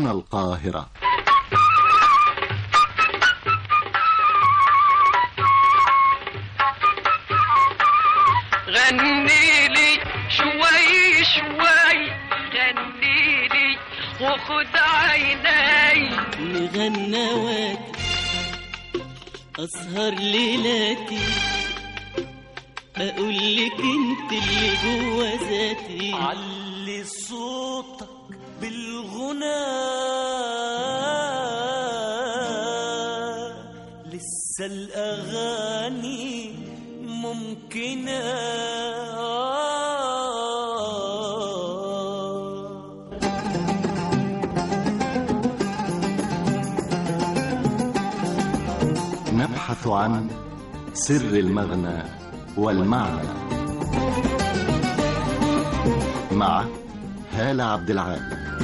هنا القاهرة غني لي شوي شوي غني لي وخد عيني مغنواتي أسهر ليلاتي أقول لك أنت اللي جوا ذاتي علي صوتك بالغنى لسه الأغاني ممكنة نبحث عن سر المغنى والمعنى مع هالة عبد العال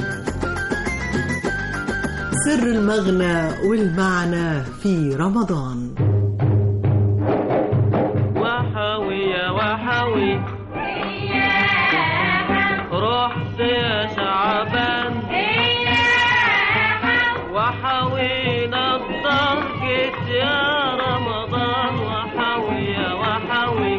سر المغنى والمعنى في رمضان وحوي يا وحوي رحت يا شعبان وحوينا الضرقة يا رمضان وحوي يا وحوي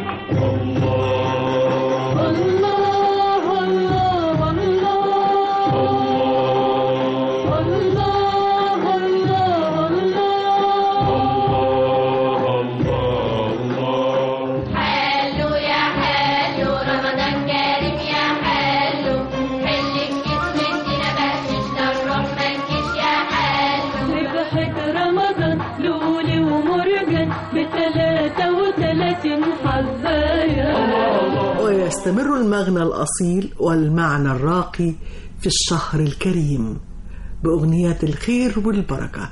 حلو يا حلو رمضان كريم يا حلو حلك جسمتنا بهشش للروح منكش يا حلو ربحت رمضان لولي ومرجان بتلاتة وتلاتين حباية ويستمر المغنى الأصيل والمعنى الراقي في الشهر الكريم بأغنيات الخير والبركة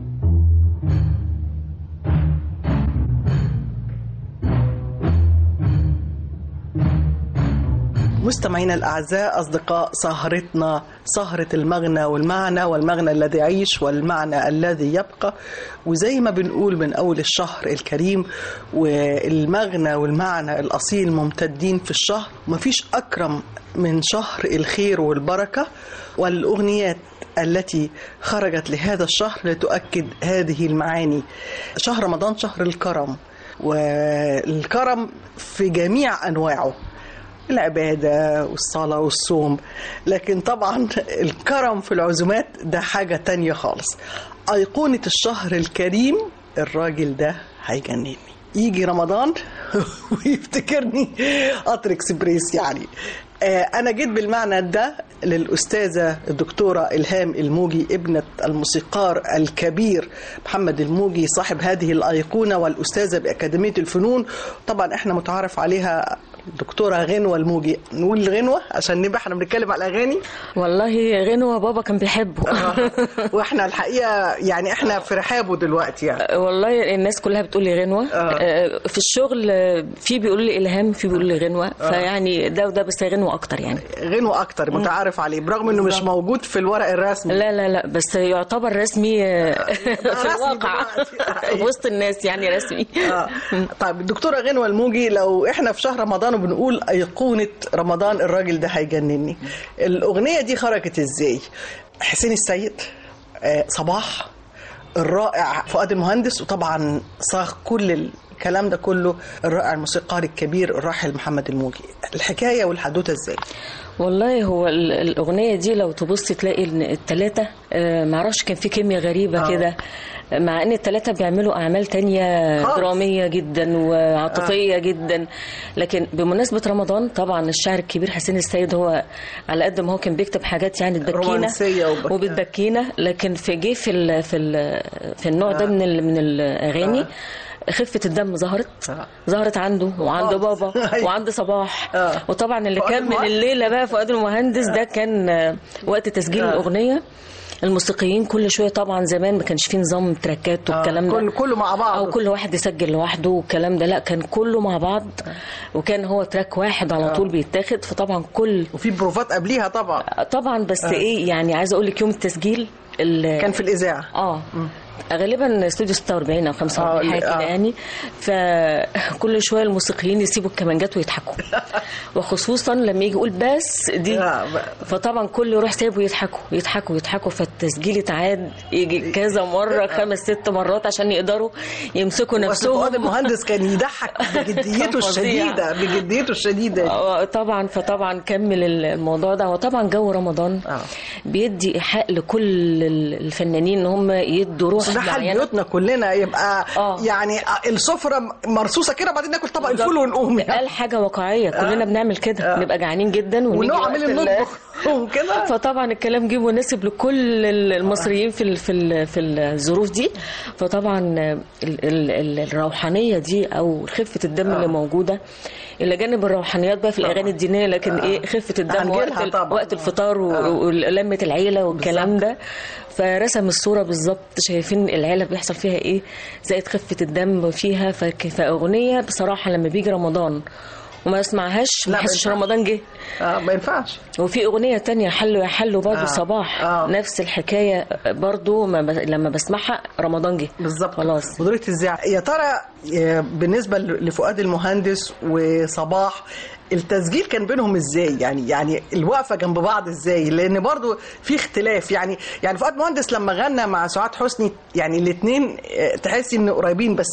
مستمعينا الأعزاء أصدقاء سهرتنا سهرة المغنى والمعنى والمغنى الذي يعيش والمعنى الذي يبقى وزي ما بنقول من أول الشهر الكريم والمغنى والمعنى الأصيل ممتدين في الشهر مفيش أكرم من شهر الخير والبركة والأغنيات التي خرجت لهذا الشهر لتؤكد هذه المعاني شهر رمضان شهر الكرم والكرم في جميع أنواعه العبادة والصلاة والصوم لكن طبعا الكرم في العزومات ده حاجة تانية خالص أيقونة الشهر الكريم الراجل ده هيجنني يجي رمضان ويفتكرني قطر اكسبريس يعني آه، أنا جيت بالمعنى ده للأستاذة الدكتورة إلهام الموجي ابنة الموسيقار الكبير محمد الموجي صاحب هذه الأيقونة والأستاذة بأكاديمية الفنون طبعا احنا متعارف عليها دكتورة غنوة الموجي نقول غنوة عشان نبقى احنا بنتكلم على الأغاني والله غنوة بابا كان بيحبه واحنا الحقيقة يعني احنا في رحابه دلوقتي يعني والله الناس كلها بتقول لي غنوة آه، في الشغل آه، في بيقول لي إلهام في بيقول لي غنوة فيعني ده وده بس غنوة أكتر يعني غنوة أكتر متعارف عليه برغم إنه مش موجود في الورق الرسمي لا لا لا بس يعتبر رسمي آه، في رسمي الواقع دلوقتي. في وسط الناس يعني رسمي آه. طيب الدكتورة غنوة الموجي لو احنا في شهر رمضان وبنقول أيقونة رمضان الراجل ده هيجنني الأغنية دي خرجت ازاي؟ حسين السيد آه صباح الرائع فؤاد المهندس وطبعا صاغ كل الكلام ده كله الرائع الموسيقار الكبير الراحل محمد الموجي الحكاية والحدوتة ازاي؟ والله هو ال- الأغنية دي لو تبص تلاقي إن التلاتة آه، معرفش كان في كيمياء غريبة آه. كده مع ان التلاتة بيعملوا اعمال تانية خالص. درامية جدا وعاطفية جدا لكن بمناسبة رمضان طبعا الشاعر الكبير حسين السيد هو على قد ما هو كان بيكتب حاجات يعني تبكينا رومانسية وبك- وبتبكينا لكن في جه في ال في ال في النوع ده من ال من الاغاني خفة الدم ظهرت آه. ظهرت عنده وعند آه. بابا أيوة. وعند صباح آه. وطبعا اللي فؤاد كان من المهندس. الليلة بقى فؤاد المهندس ده كان آه، وقت تسجيل آه. الأغنية الموسيقيين كل شويه طبعا زمان ما كانش فيه نظام تراكات والكلام ده كله كله مع بعض او كل واحد يسجل لوحده والكلام ده لا كان كله مع بعض وكان هو تراك واحد على طول بيتاخد فطبعا كل وفي بروفات قبليها طبعا طبعا بس ايه يعني عايزه اقول لك يوم التسجيل ال- كان في الإذاعة اه غالبا استوديو 46 او 45 آه، حاجه كده آه. يعني فكل شويه الموسيقيين يسيبوا الكمانجات ويضحكوا وخصوصا لما يجي يقول بس دي آه، بقى. فطبعا كل يروح سايبه يضحكوا يضحكوا يضحكوا فالتسجيل اتعاد يجي كذا مره خمس ست مرات عشان يقدروا يمسكوا بس فؤاد نفسهم المهندس كان يضحك بجديته فظيع. الشديده بجديته الشديده آه، طبعا فطبعا كمل ال- الموضوع ده وطبعا جو رمضان آه. بيدي ايحاء لكل ال- الفنانين ان هم يدوا روح بس ده حال معينه بيوتنا كلنا يبقى آه. يعني السفره مرصوصه كده وبعدين ناكل طبق الفول ونقوم يعني قال حاجه واقعيه كلنا بنعمل كده آه. نبقى جعانين جدا ونيجي ونقع وقت عاملين ال- نطبخ وكده فطبعا الكلام جه مناسب لكل ال- المصريين في ال- في ال- في الظروف دي فطبعا ال- ال- ال- الروحانيه دي او خفه الدم اللي موجوده الى جانب الروحانيات بقى في الاغاني الدينيه لكن ايه خفه الدم وقت هنجيلها ال- طبعاً. وقت الفطار و- ولمه العيله والكلام ده فرسم الصوره بالظبط شايفين العيله بيحصل فيها ايه زائد خفه الدم فيها فك- فاغنيه بصراحه لما بيجي رمضان وما اسمعهاش لا، ما ما احسش ينفعش. رمضان جه اه ما ينفعش وفي أغنية تانية حلو يا حلو برضو آه. آه. صباح آه. آه. نفس الحكاية برضو ما ب... لما بسمعها رمضان جه بالظبط خلاص ودورة الذاع يا ترى آه، بالنسبه لفؤاد المهندس وصباح التسجيل كان بينهم ازاي يعني يعني الوقفه جنب بعض ازاي لان برضو في اختلاف يعني يعني فؤاد مهندس لما غنى مع سعاد حسني يعني الاثنين تحسي ان قريبين بس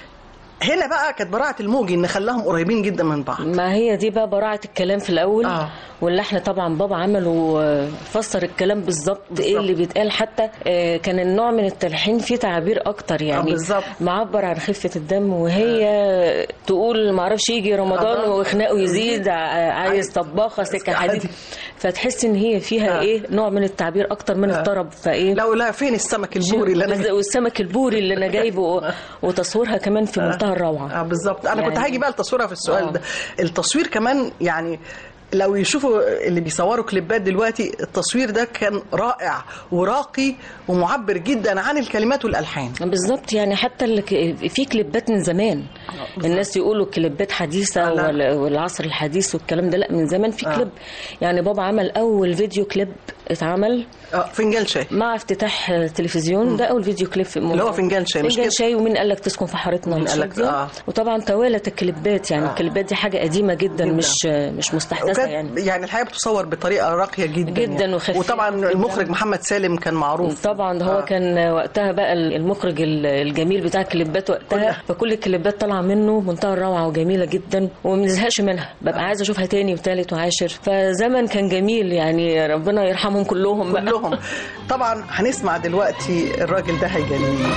هنا بقى كانت براعه الموجي ان خلاهم قريبين جدا من بعض ما هي دي بقى براعة الكلام في الأول آه. آه. واللحن طبعا بابا عمله آه، فسر الكلام بالظبط ايه اللي بيتقال حتى آه، كان النوع من التلحين فيه تعابير أكتر يعني بالظبط. معبر عن خفة الدم وهي تقول ما اعرفش يجي رمضان آه. وخناقه يزيد ع- عايز طباخة سكة حديد حديد. فتحس ان هي فيها آه. ايه نوع من التعبير أكتر من الطرب فايه لو لا فين السمك البوري اللي انا والسمك البوري اللي انا جايبه وتصويرها كمان في منتهى الروعه اه بالظبط انا كنت يعني- هاجي بقى لتصويرها في السؤال آه. ده التصوير كمان يعني لو يشوفوا اللي بيصوروا كليبات دلوقتي التصوير ده كان رائع وراقي ومعبر جدا عن الكلمات والالحان بالظبط يعني حتى اللي ك- في كليبات من زمان الناس يقولوا كليبات حديثه آه، لا. وال- والعصر الحديث والكلام ده لا من زمان في كليب يعني بابا عمل اول فيديو كليب اتعمل اه فنجان شاي مع افتتاح تلفزيون ده اول فيديو كليب في اللي هو فنجان شاي، مش فنجان كده؟ شاي ومين قال لك تسكن في حارتنا مين قال لك؟ والشيء ده. آه. وطبعا توالت الكليبات يعني الكليبات دي حاجه قديمه جدا, جداً. مش مش مستحدثه وكانت يعني يعني الحقيقه بتصور بطريقه راقيه جدا جداً يعني. وخفيفة وطبعا جداً. المخرج محمد سالم كان معروف طبعا ده هو آه. آه. كان وقتها بقى المخرج ال- الجميل بتاع الكليبات وقتها كلها. فكل الكليبات طالعه منه منتهى الروعه وجميله جدا وما بنزهقش منها ببقى عايزه اشوفها تاني وتالت وعاشر فزمن كان جميل يعني ربنا يرحمهم كلهم بقى كلهم طبعا هنسمع دلوقتي الراجل ده هيجنني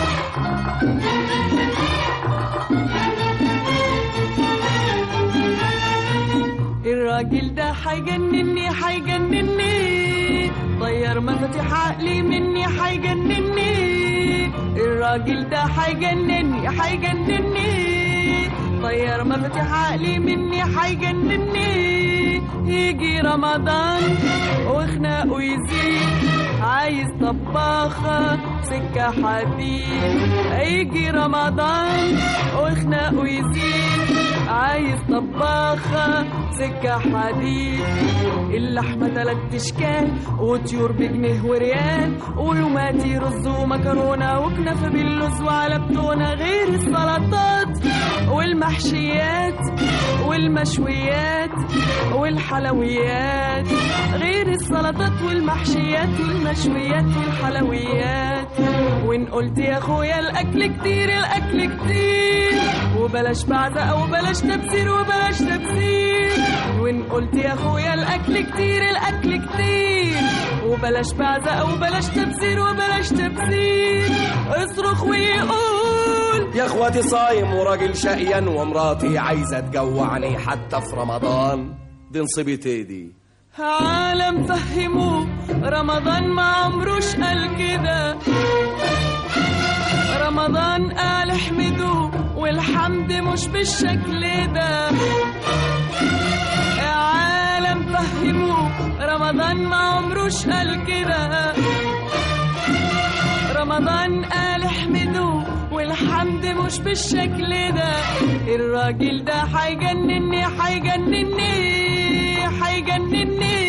الراجل ده حيجنني حيجنني طير مفاتيح عقلي مني حيجنني الراجل ده حيجنني حيجنني طير مفاتيح عقلي مني حيجنني يجي رمضان وخناقه يزيد عايز طباخة سكة حديد يجي رمضان وخناقه يزيد عايز طباخة سكة حديد اللحمة تلات اشكال وطيور بجنيه وريال ويوماتي رز ومكرونة وكنافة باللوز وعلى بتونة غير السلطات والمحشيات والمشويات والحلويات غير السلطات والمحشيات والمشويات والحلويات وان قلت يا اخويا الاكل كتير الاكل كتير وبلاش بعزة وبلاش تبذير وبلاش تبذير وان قلت يا اخويا الاكل كتير الاكل كتير وبلاش بعزة وبلاش تبذير وبلاش تبذير اصرخ ويقول يا اخواتي صايم وراجل شقيان ومراتي عايزه تجوعني حتى في رمضان دي نصيبتي دي عالم فهموه رمضان ما عمروش قال كده رمضان قال احمدوه والحمد مش بالشكل ده يا عالم فهموه رمضان ما عمروش قال كده رمضان قال احمدوه والحمد مش بالشكل ده الراجل ده حيجنني حيجنني حيجنني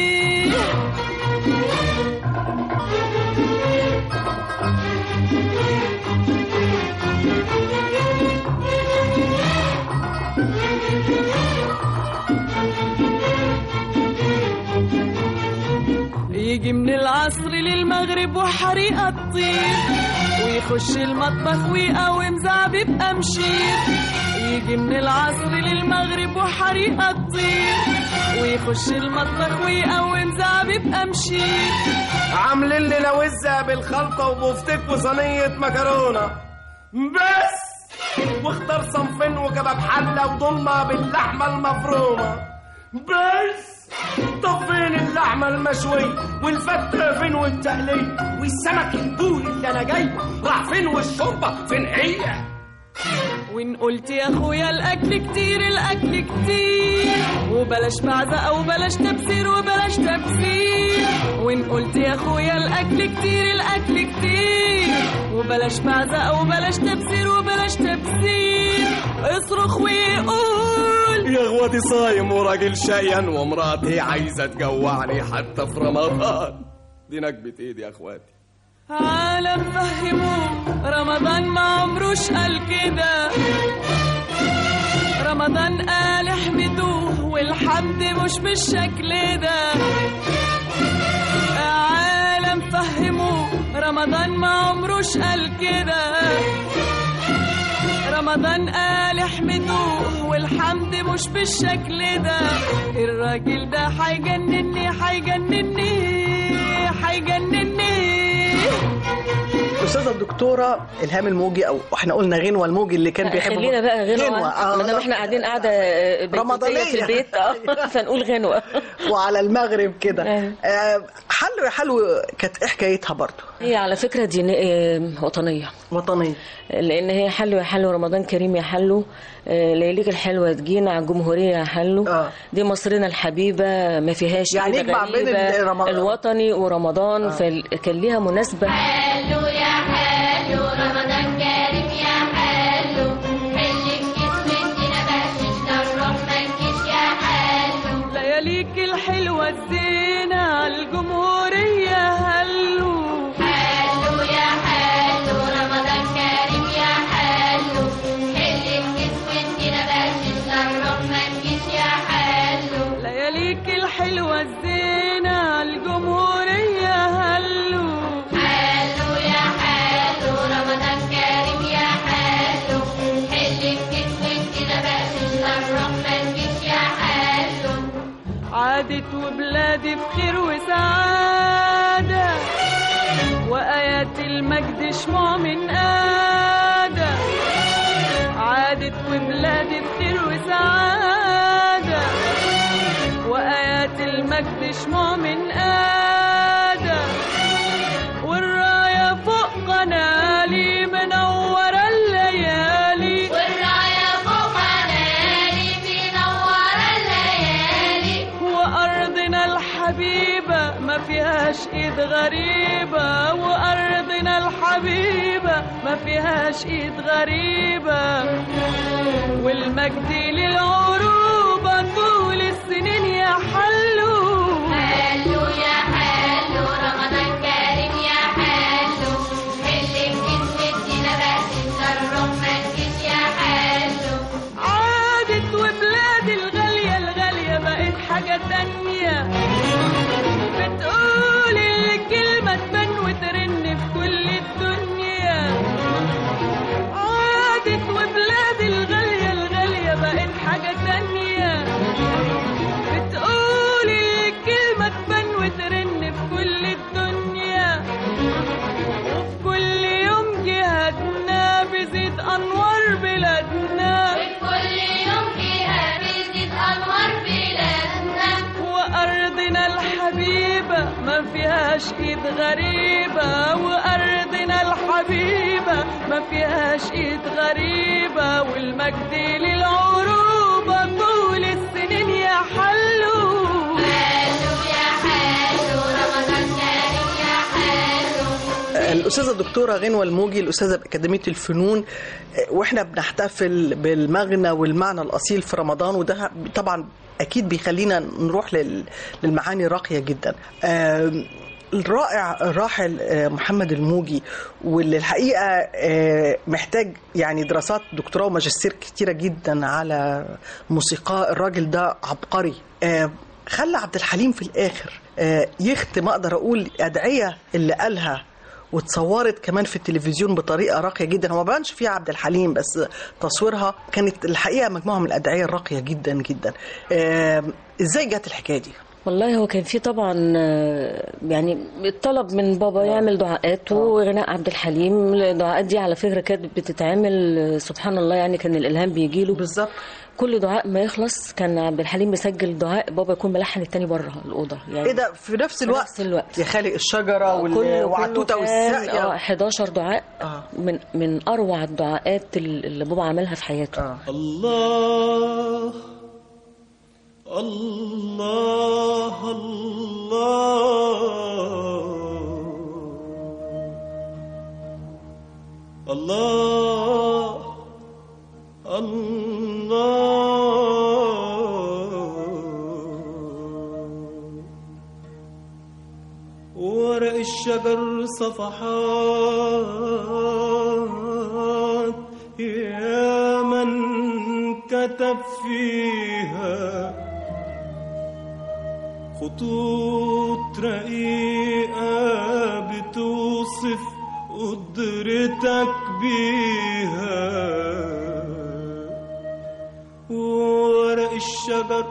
يجي من العصر للمغرب وحريقة تطير ويخش المطبخ ويقوم زعبيب أمشير يجي من العصر للمغرب وحريقة تطير ويخش المطبخ ويقوم زعبيب أمشير عاملين لي لوزة بالخلطة وبفتك وصينية مكرونة بس واختار صنفين وكباب حلة وضمة باللحمة المفرومة بس طب فين اللحمة المشوية والفتة فين والتقلية والسمك البوري اللي أنا جاي راح فين والشوربة فين هي وإن قلت يا أخويا الأكل كتير الأكل كتير وبلاش بعزة وبلاش تبذير وبلاش تبذير وإن قلت يا أخويا الأكل كتير الأكل كتير وبلاش بعزة وبلاش تبذير وبلاش تبذير اصرخ ويقول يا اخواتي صايم وراجل شقيان ومراتي عايزة تجوعني حتى في رمضان دي نكبة ايدي يا اخواتي عالم فهموه رمضان ما عمروش قال كده رمضان قال احمدوه والحمد مش بالشكل ده عالم فهموه رمضان ما عمروش قال كده رمضان قال احمدوه والحمد مش بالشكل ده الراجل ده هيجنني هيجنني هيجنني الاستاذه الدكتوره الهام الموجي او احنا قلنا غنوه الموجي اللي كان بيحب خلينا بقى غنوة آه، ما دام احنا قاعدين قاعدة آه، بيتوتية رمضانية. في البيت اه فنقول غنوة وعلى المغرب كده أيوة. آه، حلو يا حلو كانت ايه حكايتها برضو هي على فكرة دينية آه، وطنية وطنيه لان هي حلو يا حلو رمضان كريم يا حلو آه، لياليك الحلوه تجينا على الجمهوريه يا حلو آه. دي مصرنا الحبيبه ما فيهاش يعني حاجة يجمع بين غريبة. الرمضان. الوطني ورمضان فكان ليها مناسبه حلو يا حلو رمضان كريم يا حلو حلك اسمتنا بهششنا الروح منكش يا حلو لياليك الحلوة الزينة عالجمهورية هلو حلو يا حلو رمضان كريم يا حلو حلك اسمتنا بهششنا الروح منكش يا حلو لياليك الحلوة الزينة عالجمهورية هلو حلو يا حلو رمضان كريم يا حلو حلك اسمتنا بهششنا الروح منكش يا حلو عادت وبلادي بخير وسعادة وآيات المجد شموع من آدة عادت وبلادي بخير وسعادة وآيات المجد شموع من آدة والراية فوق قنالي منورة الليالي والراية فوق منالي منورة الليالي وأرضنا الحبيبة ما فيهاش إيد غريبة وأرضنا الحبيبة ما فيهاش إيد غريبة والمجد للعروبة طول السنين يا حلو حلو يا حلو رمضان كريم يا حلو حلك اسمتنا بهششنا الروح منكش يا حلو عادت وبلادي الغالية الغالية بقت حاجة تانية بتقول الكلمة تبان وترن في كل الدنيا عادت وبلادي الغالية الغالية بقت حاجة تانية بتقول الكلمة تبان وترن في كل الدنيا وفي كل يوم جهادنا بيزيد أنوار بلادنا كل يوم فيها بيزيد أنوار بلادنا وأرضنا الحبيبة ما فيهاش إيد غريبة وأرضنا الحبيبة ما فيهاش إيد غريبة والمجد للعروبة طول السنين يا حلو حلو يا حلو رمضان كريم يا حلو الأستاذة الدكتورة غنوة الموجي الأستاذة بأكاديمية الفنون آه، وإحنا بنحتفل بالمغنى والمعنى الأصيل في رمضان وده طبعا أكيد بيخلينا نروح لل- للمعاني الراقية جدا آم، الرائع الراحل آه، محمد الموجي واللي الحقيقة آه، محتاج يعني دراسات دكتوراه وماجستير كتيرة جدا على موسيقى الراجل ده عبقري آه، خلى عبد الحليم في الآخر آه، يختم اقدر اقول ادعيه اللي قالها واتصورت كمان في التلفزيون بطريقه راقيه جدا هو ما بانش فيها عبد الحليم بس تصويرها كانت الحقيقه مجموعه من الادعيه الراقيه جدا جدا آه، ازاي جت الحكايه دي والله هو كان في طبعا آه، يعني الطلب من بابا يعمل دعاءات وغناء عبد الحليم الدعاءات دي على فكره كانت بتتعمل آه، سبحان الله يعني كان الالهام بيجي له بالظبط كل دعاء ما يخلص كان عبد الحليم بيسجل دعاء بابا يكون ملحن التاني بره الاوضه يعني ايه ده في نفس الوقت نفس الوقت يا خالق الشجره وال- كله- وعتوته كله كان، اه والساقيه 11 دعاء آه. من من اروع الدعاءات اللي بابا عملها في حياته آه. الله الله الله الله الله ورق الشجر صفحات يا من كتب فيها خطوط رقيقة بتوصف قدرتك بيها ورق الشجر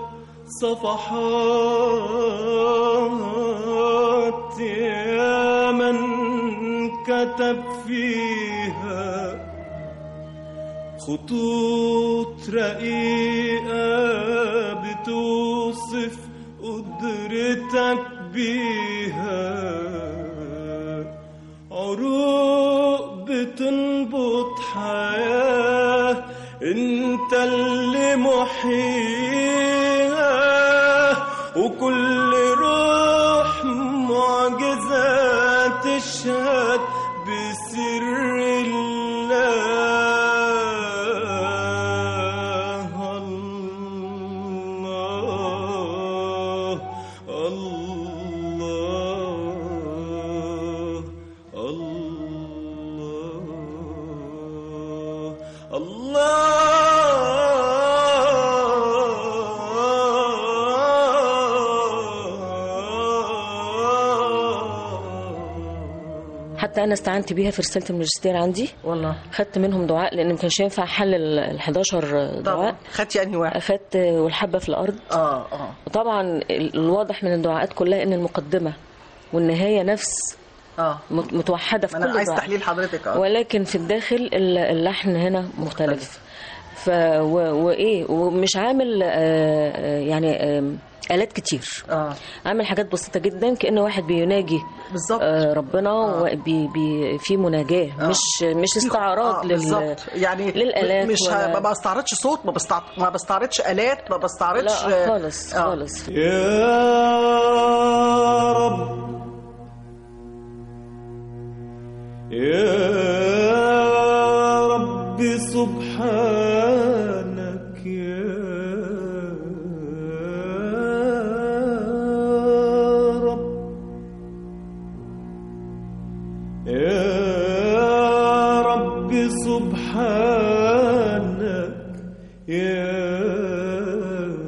صفحات يا من كتب فيها خطوط رقيقة بتوصف قدرتك بيها عروق بتنبض حياة انت اللي محييها وكل روح معجزة تشهد بسر الله الله الله الله الله حتى انا استعنت بيها في رساله الماجستير عندي والله خدت منهم دعاء لان ما كانش ينفع حل ال 11 طبعا دعاء خدتي انهي واحد اخدت والحبه في الارض اه اه وطبعا ال- الواضح من الدعاءات كلها ان المقدمه والنهايه نفس اه مت- متوحده في انا كل عايز دعاء. تحليل حضرتك اه ولكن في الداخل ال- اللحن هنا مختلف ف و... وايه ومش عامل آه، آه، يعني آم، آلات كتير اه عامل حاجات بسيطة جدا كأنه واحد بيناجي بالظبط آه، ربنا وبي بي في مناجاة آه. مش مش استعراض آه لل بالظبط يعني للآلات مش ولا- ه- ما بستعرضش صوت ما بستعرض ما بستعرضش آلات ما بستعرضش لا خالص آه. خالص يا رب يا رب سبحانك يا رب يا رب سبحانك يا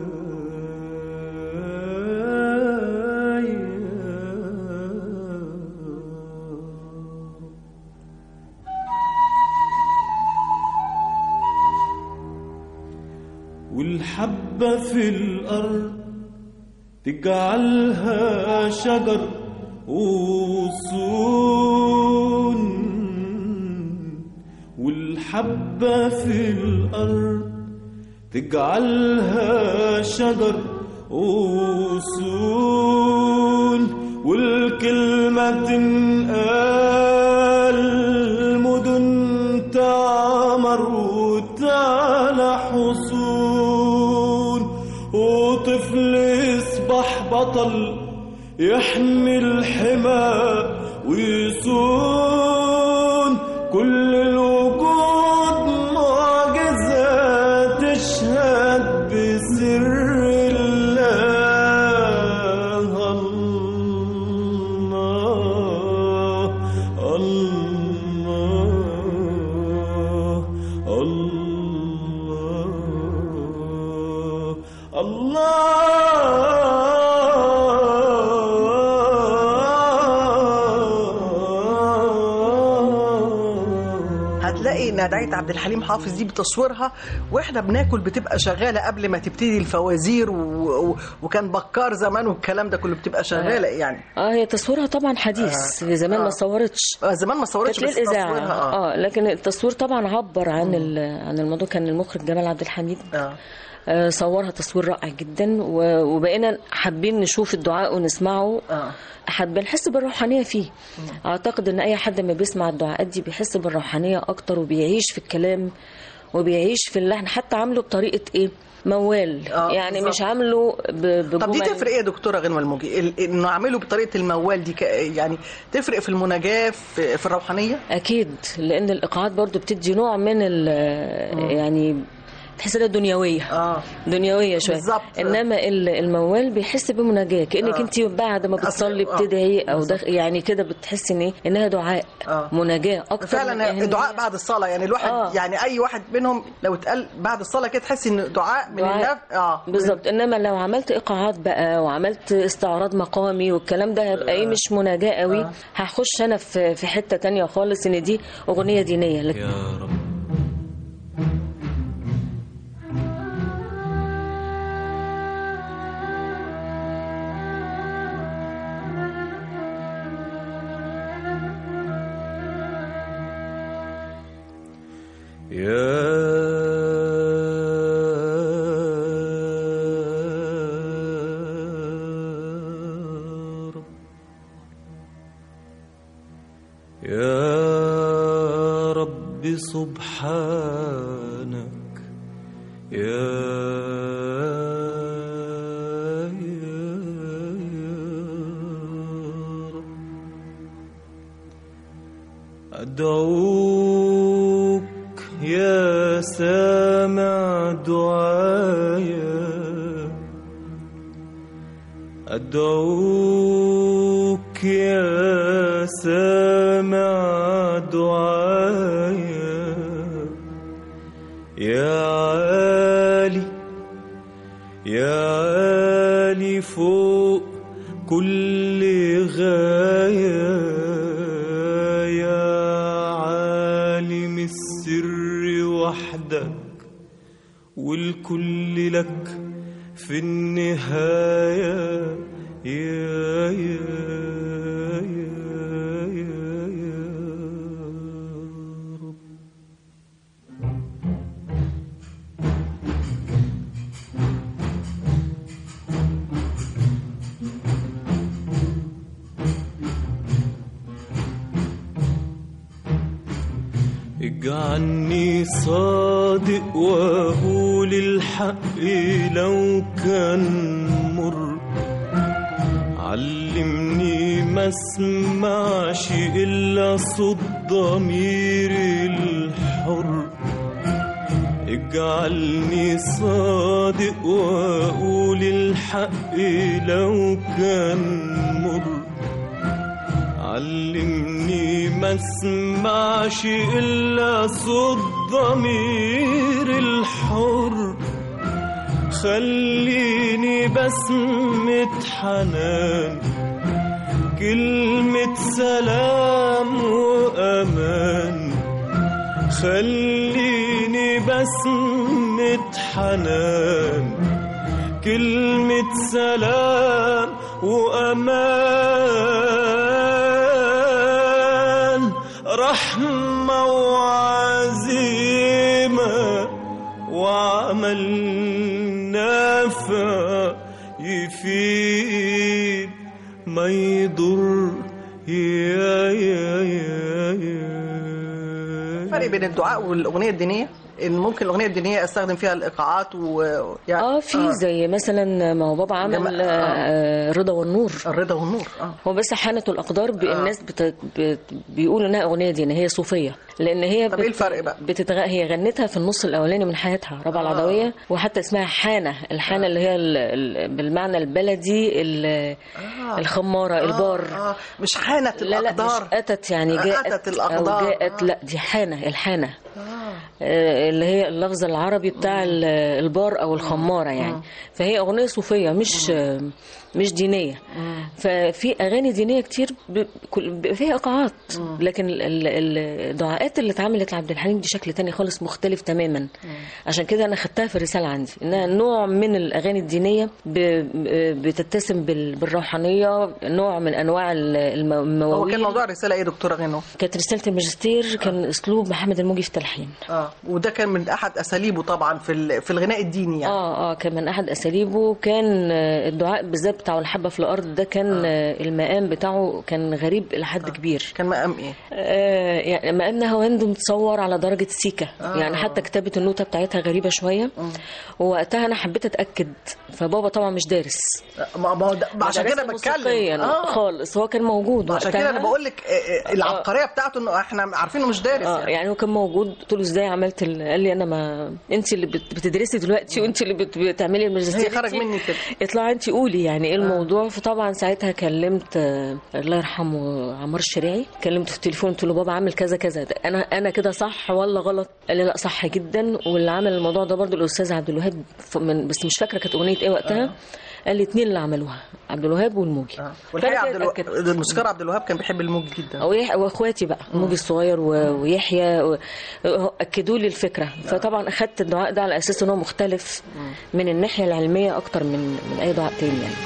والحبة في الأرض تجعلها شجر وصون والحبة في الأرض تجعلها شجر وصول والكلمة تنقال مدن تعمر وتعلى حصول وطفل يصبح بطل يحمي الحمى ويصون كل الوجود معجزة تشهد بسر الله الله الله الله الله تلاقي ندعية عبد الحليم حافظ دي بتصويرها واحنا بناكل بتبقى شغاله قبل ما تبتدي الفوازير و... و... وكان بكار زمان والكلام ده كله بتبقى شغاله يعني اه هي تصويرها طبعا حديث هي زمان آه. ما صورتش آه، زمان ما صورتش كانت بس للاذاعه تصويرها اه لكن التصوير طبعا عبر عن ال- عن الموضوع كان المخرج جمال عبد الحميد اه آه، صورها تصوير رائع جدا و- وبقينا حابين نشوف الدعاء ونسمعه اه حابين نحس بالروحانيه فيه اعتقد ان اي حد ما بيسمع الدعاءات دي بيحس بالروحانيه اكتر وبيعيش في الكلام وبيعيش في اللحن حتى عامله بطريقه ايه موال آه، يعني بالظبط. مش عامله ب- طب دي بجمل تفرق ايه يا دكتوره غنوه الموجي ال- انه اعمله بطريقه الموال دي ك... يعني تفرق في المناجاه في, في الروحانيه اكيد لان الايقاعات برضو بتدي نوع من ال يعني تحس انها دنيويه اه دنيويه شويه بالظبط. انما ال- الموال بيحس بمناجاه كانك آه. انت بعد ما بتصلي آه. بتدعي او دخ... يعني كده بتحسي ان إيه؟ انها دعاء آه. مناجاه اكتر من فعلا أهمية. دعاء بعد الصلاه يعني الواحد آه. يعني اي واحد منهم لو اتقال بعد الصلاه كده تحس ان دعاء من دعاء. النفس اه بالظبط انما لو عملت ايقاعات بقى وعملت استعراض مقامي والكلام ده هيبقى ايه مش مناجاه قوي هخش انا في في حته تانية خالص ان دي اغنيه دينيه لكن يا رب يا رب يا رب سبحانك يا يا رب أدعوك يا سامع دعايا أدعوك يا سامع دعايا يا عالي يا عالي فوق كل غاية يا عالم السر وحدك والكل لك في النهاية يا يا يا يا يا رب اجعلني صادق واقول الحق لو كان مر علمني ما اسمعش الا صوت ضميري الحر اجعلني صادق واقول الحق لو كان مر علمني ما اسمعش الا صوت ضمير الحر خليني بسمة حنان كلمة سلام وأمان خليني بسمة حنان كلمة سلام وأمان رحمة وعزيمة وعمل نافع يفيد ما يضر يا يا يا يا فرق بين الدعاء والاغنيه الدينيه ان ممكن الاغنيه الدينيه استخدم فيها الايقاعات و يعني اه في زي مثلا ما هو بابا عمل جماعة- آه، رضا والنور الرضا والنور اه هو بس حانة الأقدار ب- الناس بت... بت... بيقولوا إنها أغنية دينية هي صوفية لأن هي طب إيه الفرق بقى؟ بتتغ... هي غنتها في النص الأولاني من حياتها ربع آه. العدوية وحتى اسمها حانة الحانة اللي هي ال... ال... بالمعنى البلدي ال... آه. الخمارة البار آه. مش حانت لا لا الاقدار مش أتت يعني آه، جاءت أتت الأقدار. أو جاءت لا دي حانة الحانة آه، اللي هي اللفظ العربي بتاع ال- البار او الخماره يعني فهي اغنيه صوفيه مش آه، مش دينيه ففي اغاني دينيه كتير ب- كل- ب- فيها ايقاعات لكن ال- ال- الدعاءات اللي اتعملت لعبد الحليم دي شكل تاني خالص مختلف تماما عشان كده انا خدتها في الرساله عندي انها نوع من الاغاني الدينيه ب- بتتسم بال- بالروحانيه نوع من انواع ال- الم- هو المواويل كان موضوع الرساله ايه دكتوره غنو كانت رساله الماجستير كان اسلوب محمد الموجي في التلحين اه وده كان من احد اساليبه طبعا في ال- في الغناء الديني يعني اه اه كان من احد اساليبه كان آه، الدعاء بالذات بتاعه الحبه في الارض ده كان آه. المقام بتاعه كان غريب الى حد كبير كان مقام ايه آه يعني مقام نهاوند متصور على درجه سيكا آه. آه. يعني حتى كتابه النوته بتاعتها غريبه شويه ووقتها انا حبيت اتاكد فبابا طبعا مش دارس ما ما هو ده- ما عشان ما كده درسش بتكلم موسيقيا اه خالص هو كان موجود عشان وقتها كده انا بقول لك آه، آه، العبقريه بتاعته انه احنا عارفين انه مش دارس اه يعني يعني هو كان موجود قلت له ازاي عملت ال... قال لي انا ما انت اللي بت... بتدرسي دلوقتي وانت اللي بت... بتعملي الماجستير هي خرج انت- مني كده. اطلعي انت قولي يعني ايه الموضوع فطبعا ساعتها كلمت آه، الله يرحمه عمار الشريعي كلمته في التليفون قلت له بابا عامل كذا كذا ده انا انا كده صح ولا غلط قال لي لا صح جدا واللي عمل الموضوع ده برضو الاستاذ عبد الوهاب ف- من بس مش فاكره كانت اغنيه ايه وقتها قال لي اتنين اللي عملوها عبد الوهاب والموجي آه. والحقيقه فأنا عبد كده اتأكدت. الوهاب الموسيقار عبد الوهاب كان بيحب الموج جدا او يح... واخواتي بقى موجي الصغير و... ويحيى و... اكدوا لي الفكره فطبعا اخدت الدعاء ده على اساس ان هو مختلف من الناحيه العلميه اكتر من من اي دعاء تاني يعني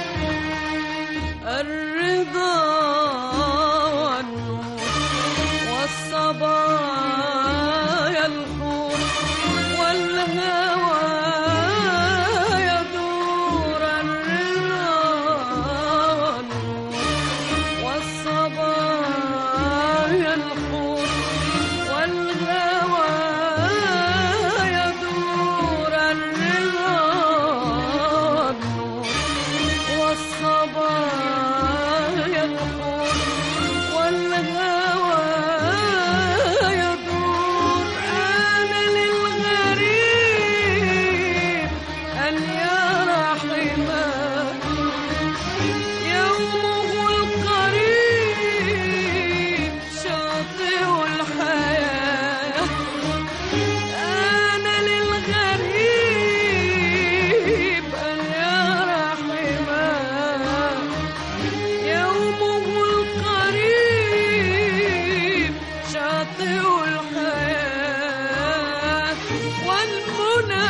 الرضا والنور والصبايا الحور والهوى يدور الرضا والنور والصبايا الحور والهوى يدور الرضا والنور والصبايا الحور والهوى يدور أنا للغريب أن يرى حماه يومه القريب شاطئ الحياة أنا للغريب أن يرى حماه يومه القريب شاطئ الحياة والمنى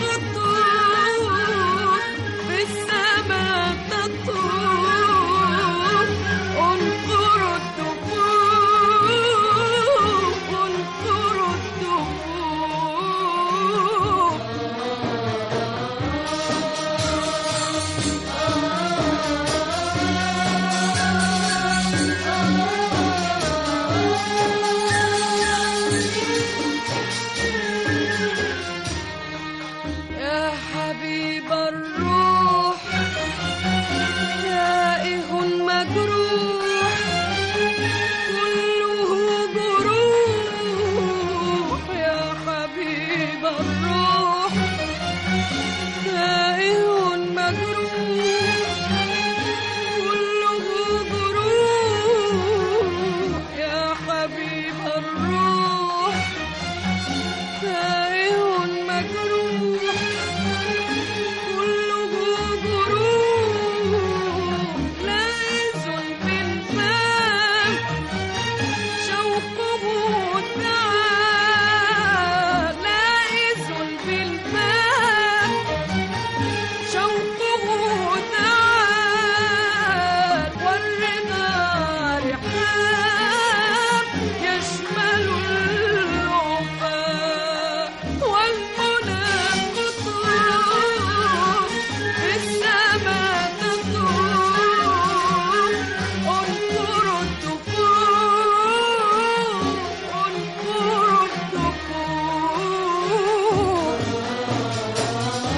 قطور في السماء تطور انقر الدفوف انقر الدفوف يا حبيب الروح تائه مجروح كله جروح يا حبيب الروح تائه مجروح كله جروح يا حبيب الروح تائه مجروح كله جروح لائز بالباب شوقه تعال لائز بالباب شوقه تعال والرضا رحاب يشمل الوفاء والمنى قطور في السماء تطور انقر الدفوف انقر الدفوف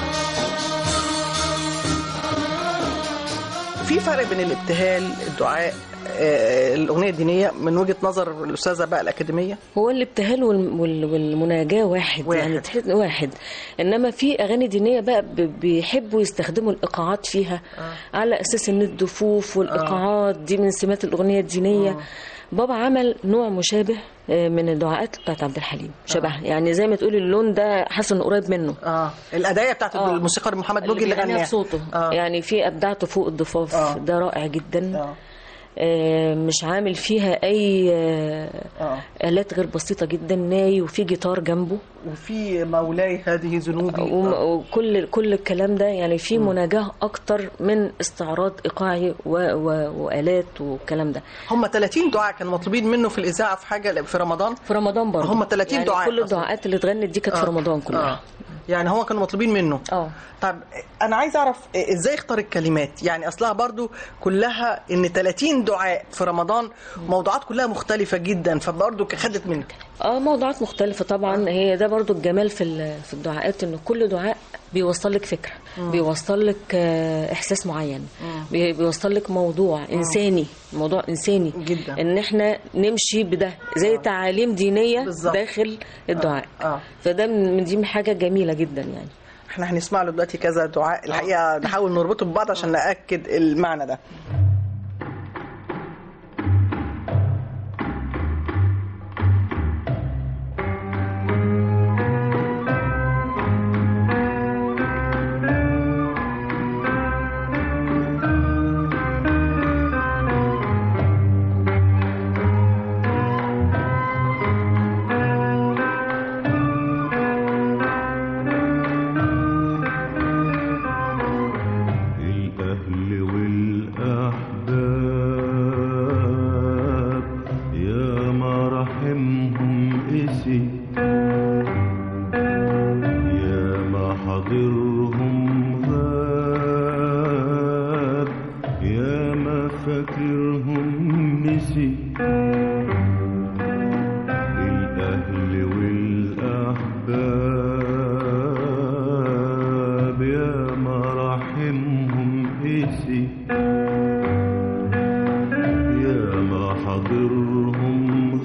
في فرق بين الابتهال الدعاء آه، الاغنيه الدينيه من وجهه نظر الاستاذه بقى الاكاديميه هو الابتهال وال- وال- والمناجاة واحد, واحد. يعني تحس واحد انما في اغاني دينية بقى ب- بيحبوا يستخدموا الايقاعات فيها على اساس ان الدفوف والايقاعات دي من سمات الاغنية الدينية بابا عمل نوع مشابه آه، من الدعاءات بتاعت عبد الحليم شبه يعني زي ما تقول اللون ده حاسس انه قريب منه اه الادايه بتاعت آه. الموسيقار محمد بوجي اللي بيغنيها غناها بصوته آه. يعني في ابدعته فوق الضفاف آه. ده رائع جدا آه. آه، مش عامل فيها اي آه، آه. الات غير بسيطه جدا ناي وفي جيتار جنبه وفي مولاي هذه ذنوبي وم- آه. وكل كل الكلام ده يعني في مناجاه اكتر من استعراض ايقاعي و... و... والات والكلام ده هم 30 دعاء كانوا مطلوبين منه في الاذاعه في حاجه في رمضان في رمضان برضه هم 30 يعني دعاء كل أصلاً. الدعاءات اللي اتغنت دي كانت في رمضان كلها آه. يعني هو كانوا مطلوبين منه اه طب انا عايز اعرف ازاي اختار الكلمات يعني اصلها برضو كلها ان 30 دعاء في رمضان موضوعات كلها مختلفه جدا فبرضو خدت منك اه موضوعات مختلفة طبعا هي ده برضو الجمال في ال- في الدعاءات ان كل دعاء بيوصل لك فكرة بيوصل لك آه، احساس معين بي- بيوصل لك موضوع انساني موضوع انساني جدا. ان احنا نمشي بده زي تعاليم دينية بالظبط. داخل الدعاء آه. فده من من دي حاجة جميلة جدا يعني احنا هنسمع له دلوقتي كذا دعاء الحقيقه نحاول نربطه ببعض عشان ناكد المعنى ده الأهل والأحباب يا مرحمهم قسي يا ما حضرهم غاب يا ما فاكرهم نسي الأهل والأحباب يا مراحمهم قسي يا ما حضرهم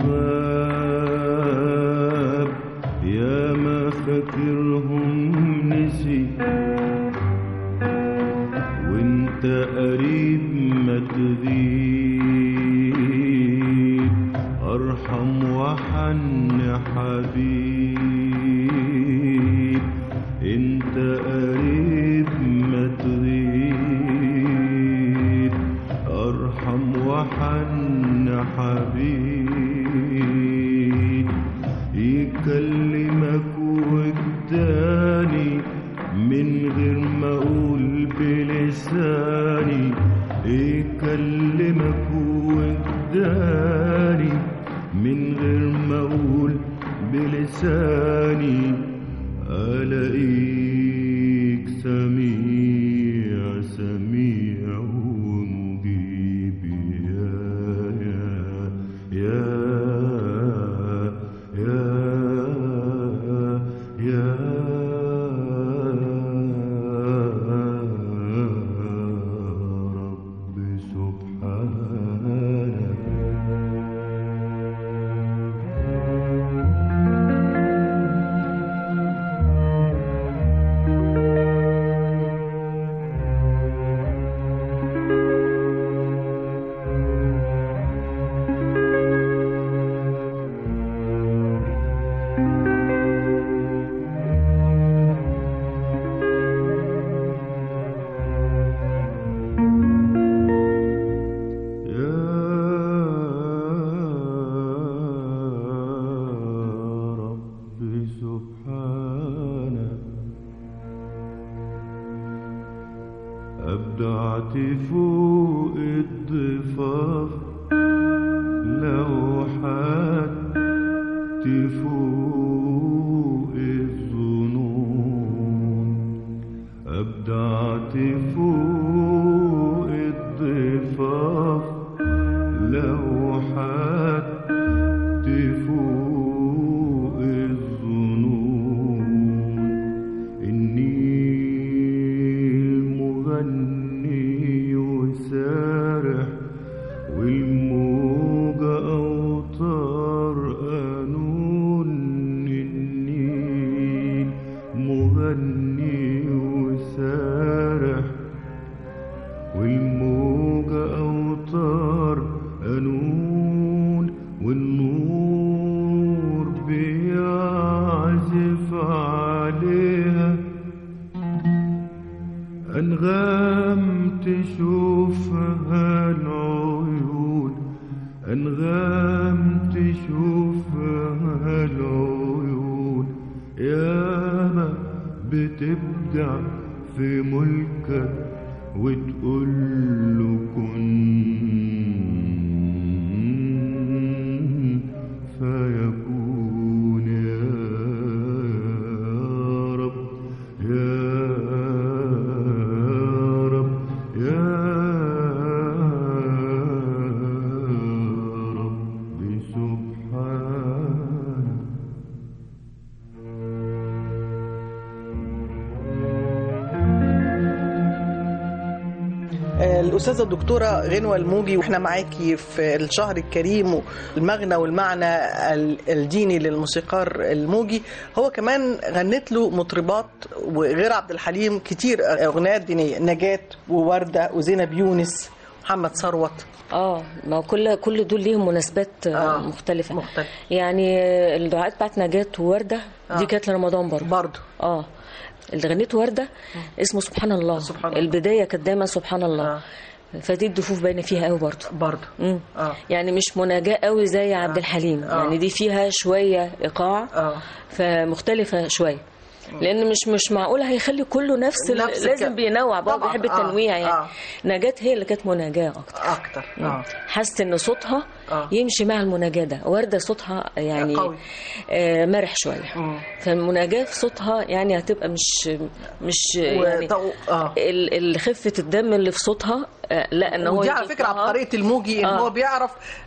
غاب يا ما فاكرهم نسي وانت قريب ما تغيب ارحم وحن حبيب انت قريب ما تغيب ارحم وحن حبيب يكلمك وجداني من غير ما اقول بلساني يكلمك وجداني من غير ما اقول بلساني الاقيك سميع سميع ومجيب يا يا يا يا يا رب سبحانك يا رب سبحانك أبدعت فوق الضفاف لوحات تفوق الظنون أبدعت فوق الضفاف لوحات تفوق الظنون إني المغني وسارح والموجة أوتار قانون إني مغني وسارح والموجة أوتار قانون بتشوفها العيون ياما بتبدع في ملكك وتقول له كن فيكون يا رب يا رب يا رب سبحانك الأستاذة الدكتورة غنوة الموجي وإحنا معاكي في الشهر الكريم والمغنى والمعنى ال- الديني للموسيقار الموجي هو كمان غنت له مطربات وغير عبد الحليم كتير أغنيات دينية نجاة ووردة وزينب يونس محمد ثروت اه ما هو كل كل دول ليهم مناسبات آه. آه، مختلفة مختلف. يعني آه، الدعاءات بتاعت نجاة ووردة دي آه. كانت لرمضان برضه برضه اه اللي غنيته وردة اسمه سبحان الله سبحان الله. البداية كانت دايما سبحان الله آه. فدي الدفوف باينة فيها قوي برضه برضه مم. آه. يعني مش مناجاة قوي زي عبد الحليم آه. يعني دي فيها شوية إيقاع آه. فمختلفة شوية لان مش مش معقول هيخلي كله نفس, ال- نفس لازم الك- بينوع بقى طبعاً. بيحب آه. التنويع يعني آه. نجاة هي اللي كانت مناجاة اكتر أكتر آه. حاسه ان صوتها آه. يمشي مع المناجاه ده ورده صوتها يعني قوي. آه مرح شويه مم. فالمناجاه في صوتها يعني هتبقى مش مش يعني وطو- آه. ال- ال- خفه الدم اللي في صوتها آه لا ان هو ودي على يجي فكرة يطلعها. عبقرية الموجي إن آه. هو بيعرف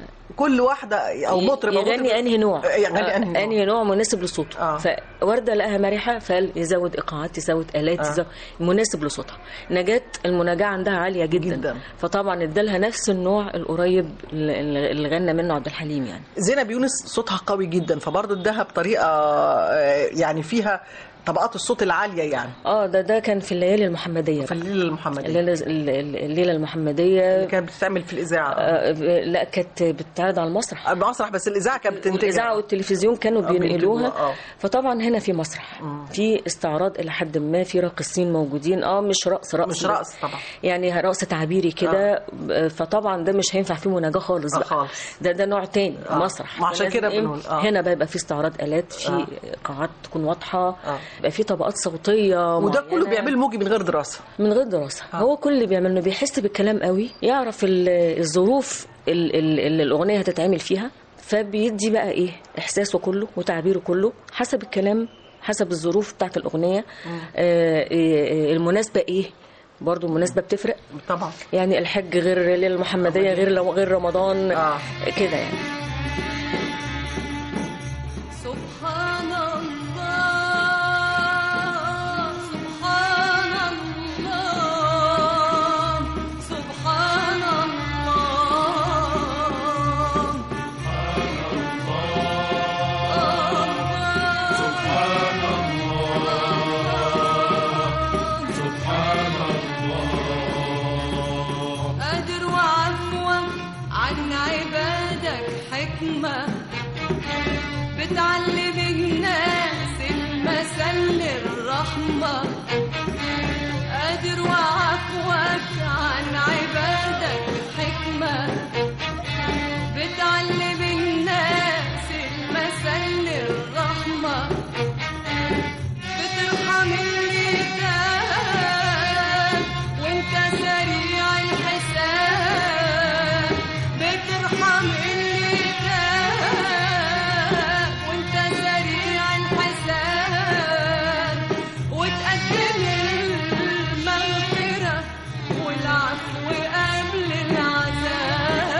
كل واحدة أو مطرب أو يغني مطرب- انهي نوع يغني آه، أنهي نوع انهي نوع مناسب لصوته آه. فورده لقاها مرحه فقال يزود ايقاعات يزود الات آه. يزود مناسب لصوتها نجاة المناجاه عندها عاليه جدا, جداً. فطبعا ادالها نفس النوع القريب اللي اللي غنى منه عبد الحليم يعني زينب يونس صوتها قوي جدا فبرضه اداها بطريقه آه، يعني فيها طبقات الصوت العاليه يعني اه ده ده كان في الليالي المحمديه في بقى. الليله المحمديه الليله الليله المحمديه اللي كانت بتتعمل في الاذاعه آه لا كانت بتتعرض على المسرح المسرح بس الاذاعه كانت بتنتج الاذاعه والتلفزيون كانوا آه، بينتجوها، بينقلوها آه. فطبعا هنا في مسرح في استعراض الى حد ما في راقصين موجودين اه مش رقص رقص مش رقص طبعا يعني رقص تعبيري كده آه. فطبعا ده مش هينفع فيه مناجاه خالص آه، بقى خالص. ده ده نوع تاني آه. مسرح ما عشان فلازم كده إيه؟ بنقول، آه. هنا بقى يبقى في استعراض الات في آه. قاعات تكون واضحه آه. يبقى في طبقات صوتيه وده كله معينة. بيعمل موجي من غير دراسه من غير دراسة آه. هو كل اللي بيعمل انه بيحس بالكلام قوي يعرف ال- الظروف ال- ال- اللي الأغنية هتتعمل فيها فبيدي بقى ايه احساسه كله وتعبيره كله حسب الكلام حسب الظروف بتاعت الأغنية آه إيه- المناسبة ايه برضو المناسبة بتفرق طبعا يعني الحج غير الليلة المحمدية غير لو- غير رمضان آه. كده يعني سبحان الله سبحان الله سبحان الله قادر وعفوك عن عبادك حكمة بتعلم الناس المثل الرحمة قادر وعفوك عن عبادك حكمة بتعلم الناس المثل الرحمة بترحم اللي تاب وانت سريع الحساب بترحم اللي تاب وانت سريع الحساب وتقدم المغفرة والعفو قبل العذاب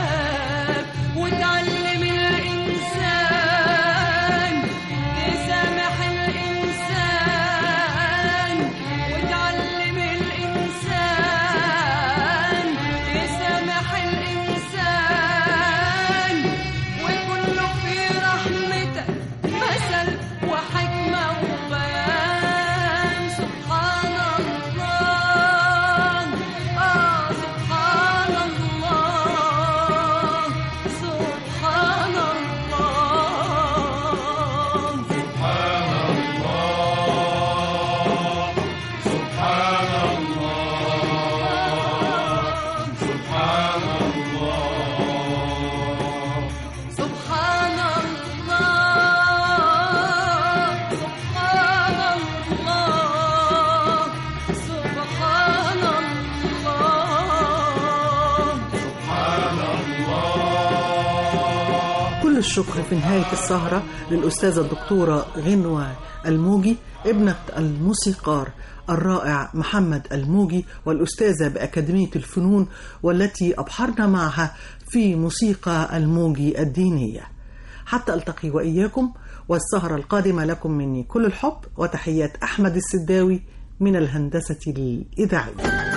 كل الشكر في نهاية السهرة للأستاذة الدكتورة غنوة الموجي ابنة الموسيقار الرائع محمد الموجي والأستاذة بأكاديمية الفنون والتي أبحرنا معها في موسيقى الموجي الدينية حتى ألتقي وإياكم والسهرة القادمة لكم مني كل الحب وتحيات أحمد السداوي من الهندسة الإذاعية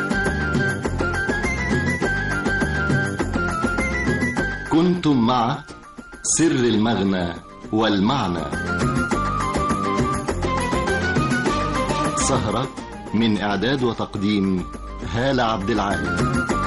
كنتم مع سر المغنى والمعنى سهرة من إعداد وتقديم هالة عبد العال